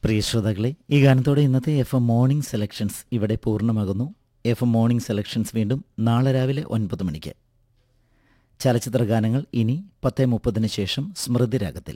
പ്രിയ ശ്രോതാക്കളെ ഈ ഗാനത്തോടെ ഇന്നത്തെ എഫ് എം മോർണിംഗ് സെലക്ഷൻസ് ഇവിടെ പൂർണ്ണമാകുന്നു എഫ് എം മോർണിംഗ് സെലക്ഷൻസ് വീണ്ടും നാളെ രാവിലെ ഒൻപത് മണിക്ക് ചലച്ചിത്ര ഗാനങ്ങൾ ഇനി പത്ത് മുപ്പതിന് ശേഷം സ്മൃതിരാഗത്തിൽ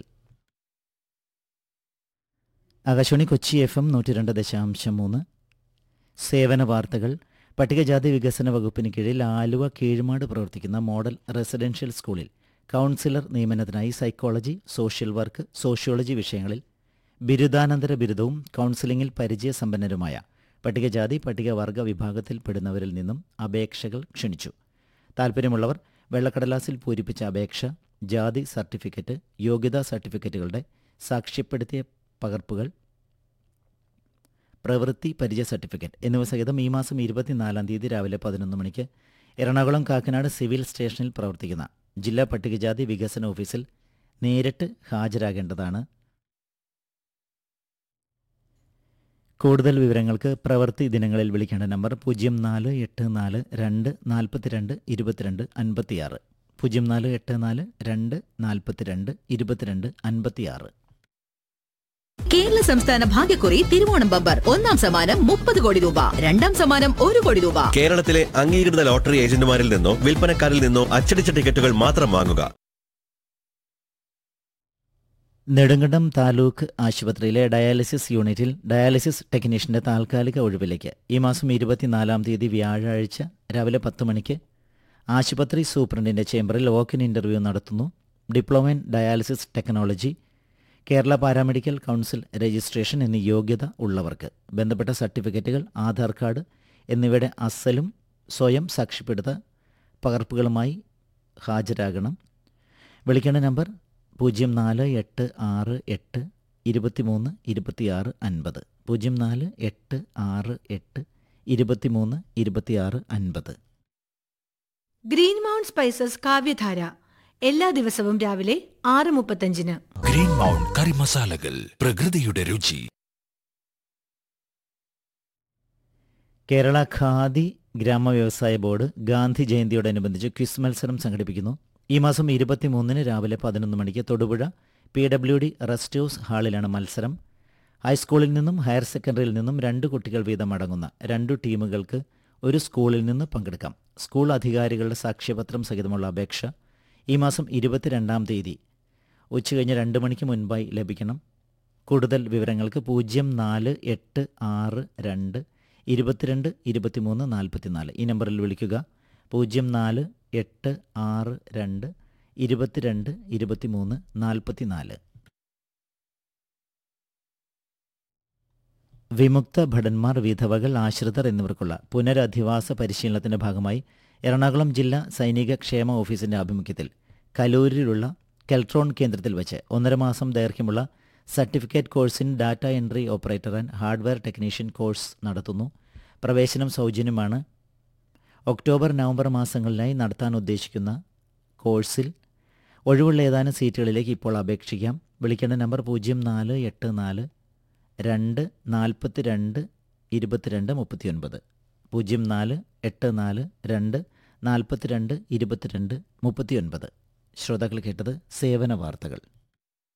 ആകാശവാണി കൊച്ചി എഫ് എം നൂറ്റി രണ്ട് ദശാംശം മൂന്ന് സേവന വാർത്തകൾ പട്ടികജാതി വികസന വകുപ്പിന് കീഴിൽ ആലുവ കീഴ്മാട് പ്രവർത്തിക്കുന്ന മോഡൽ റെസിഡൻഷ്യൽ സ്കൂളിൽ കൗൺസിലർ നിയമനത്തിനായി സൈക്കോളജി സോഷ്യൽ വർക്ക് സോഷ്യോളജി വിഷയങ്ങളിൽ ബിരുദാനന്തര ബിരുദവും കൗൺസിലിംഗിൽ പരിചയസമ്പന്നരുമായ പട്ടികജാതി പട്ടികവർഗ വിഭാഗത്തിൽപ്പെടുന്നവരിൽ നിന്നും അപേക്ഷകൾ ക്ഷണിച്ചു താൽപ്പര്യമുള്ളവർ വെള്ളക്കടലാസിൽ പൂരിപ്പിച്ച അപേക്ഷ ജാതി സർട്ടിഫിക്കറ്റ് യോഗ്യതാ സർട്ടിഫിക്കറ്റുകളുടെ സാക്ഷ്യപ്പെടുത്തിയ പകർപ്പുകൾ പ്രവൃത്തി പരിചയ സർട്ടിഫിക്കറ്റ് എന്നിവ സഹിതം ഈ മാസം ഇരുപത്തിനാലാം തീയതി രാവിലെ പതിനൊന്ന് മണിക്ക് എറണാകുളം കാക്കനാട് സിവിൽ സ്റ്റേഷനിൽ പ്രവർത്തിക്കുന്ന ജില്ലാ പട്ടികജാതി വികസന ഓഫീസിൽ നേരിട്ട് ഹാജരാകേണ്ടതാണ് കൂടുതൽ വിവരങ്ങൾക്ക് പ്രവൃത്തി ദിനങ്ങളിൽ വിളിക്കേണ്ട നമ്പർ പൂജ്യം നാല് എട്ട് നാല് രണ്ട് നാൽപ്പത്തിരണ്ട് ഇരുപത്തിരണ്ട് അൻപത്തിയാറ് പൂജ്യം നാല് എട്ട് നാല് രണ്ട് നാൽപ്പത്തിരണ്ട് ഇരുപത്തിരണ്ട് അൻപത്തിയാറ് കേരള സംസ്ഥാന ഭാഗ്യക്കുറി തിരുവോണം ബമ്പർ ഒന്നാം സമ്മാനം മുപ്പത് കോടി രൂപ രണ്ടാം സമ്മാനം ഒരു കോടി രൂപ കേരളത്തിലെ അംഗീകൃത ലോട്ടറി ഏജന്റുമാരിൽ നിന്നോ വിൽപ്പനക്കാരിൽ നിന്നോ അച്ചടിച്ച ടിക്കറ്റുകൾ മാത്രം വാങ്ങുക നെടുങ്കണ്ടം താലൂക്ക് ആശുപത്രിയിലെ ഡയാലിസിസ് യൂണിറ്റിൽ ഡയാലിസിസ് ടെക്നീഷ്യന്റെ താൽക്കാലിക ഒഴിവിലേക്ക് ഈ മാസം ഇരുപത്തിനാലാം തീയതി വ്യാഴാഴ്ച രാവിലെ പത്ത് മണിക്ക് ആശുപത്രി സൂപ്രണ്ടിന്റെ ചേംബറിൽ വോക്കിൻ ഇന്റർവ്യൂ നടത്തുന്നു diploma in dialysis technology Kerala paramedical council registration എന്നീ യോഗ്യത ഉള്ളവർക്ക് ബന്ധപ്പെട്ട സർട്ടിഫിക്കറ്റുകൾ ആധാർ കാർഡ് എന്നിവയുടെ അസലും സ്വയം സാക്ഷ്യപ്പെടുത്ത പകർപ്പുകളുമായി ഹാജരാകണം വിളിക്കേണ്ട നമ്പർ പൂജ്യം നാല് എട്ട് ആറ് എട്ട് ഇരുപത്തിമൂന്ന് ഇരുപത്തിയാറ് അൻപത് പൂജ്യം നാല് എട്ട് ആറ് എട്ട് ഇരുപത്തിമൂന്ന് ഇരുപത്തിയാറ് അൻപത് ഗ്രീൻ മൗണ്ട് സ്പൈസസ് കാവ്യധാര എല്ലാ ദിവസവും രാവിലെ ആറ് മുപ്പത്തഞ്ചിന് ഗ്രീൻ മൗണ്ട് കറി മസാലകൾ പ്രകൃതിയുടെ രുചി കേരള ഖാദി ഗ്രാമവ്യവസായ ബോർഡ് ഗാന്ധി ജയന്തിയോടനുബന്ധിച്ച് ക്വിസ് മത്സരം സംഘടിപ്പിക്കുന്നു ഈ മാസം ഇരുപത്തിമൂന്നിന് രാവിലെ പതിനൊന്ന് മണിക്ക് Thodupuzha P W D rest house ഹാളിലാണ് മത്സരം ഹൈസ്കൂളിൽ നിന്നും ഹയർ സെക്കൻഡറിയിൽ നിന്നും രണ്ട് കുട്ടികൾ വീതം അടങ്ങുന്ന രണ്ടു ടീമുകൾക്ക് ഒരു സ്കൂളിൽ നിന്ന് പങ്കെടുക്കാം സ്കൂൾ അധികാരികളുടെ സാക്ഷ്യപത്രം സഹിതമുള്ള അപേക്ഷ ഈ മാസം ഇരുപത്തിരണ്ടാം തീയതി ഉച്ചകഴിഞ്ഞ് രണ്ട് മണിക്ക് മുൻപായി ലഭിക്കണം കൂടുതൽ വിവരങ്ങൾക്ക് പൂജ്യം നാല് എട്ട് ആറ് രണ്ട് ഇരുപത്തിരണ്ട് ഇരുപത്തിമൂന്ന് നാൽപ്പത്തിനാല് ഈ നമ്പറിൽ വിളിക്കുക പൂജ്യം നാല് എട്ട് ആറ് രണ്ട് ഇരുപത്തിരണ്ട് ഇരുപത്തിമൂന്ന് നാൽപ്പത്തിനാല് വിമുക്ത ഭടന്മാർ വിധവകൾ ആശ്രിതർ എന്നിവർക്കുള്ള പുനരധിവാസ പരിശീലനത്തിന്റെ ഭാഗമായി എറണാകുളം ജില്ലാ സൈനിക ക്ഷേമ ഓഫീസിന്റെ ആഭിമുഖ്യത്തിൽ കലൂരിലുള്ള കെൽട്രോൺ കേന്ദ്രത്തിൽ വെച്ച് ഒന്നര മാസം ദൈർഘ്യമുള്ള certificate course in data entry operator and hardware technician course നടത്തുന്നു പ്രവേശനം സൗജന്യമാണ് ഒക്ടോബർ നവംബർ മാസങ്ങളിലായി നടത്താൻ ഉദ്ദേശിക്കുന്ന കോഴ്സിൽ ഒഴിവുള്ള ഏതാനും സീറ്റുകളിലേക്ക് ഇപ്പോൾ അപേക്ഷിക്കാം വിളിക്കേണ്ട നമ്പർ പൂജ്യം നാല് എട്ട് നാല് രണ്ട് നാൽപ്പത്തി രണ്ട് ഇരുപത്തിരണ്ട് മുപ്പത്തിയൊൻപത് പൂജ്യം നാല് എട്ട് നാല് രണ്ട് നാൽപ്പത്തിരണ്ട് ഇരുപത്തിരണ്ട് മുപ്പത്തിയൊൻപത് ശ്രോതാക്കൾ കേട്ടത് സേവന വാർത്തകൾ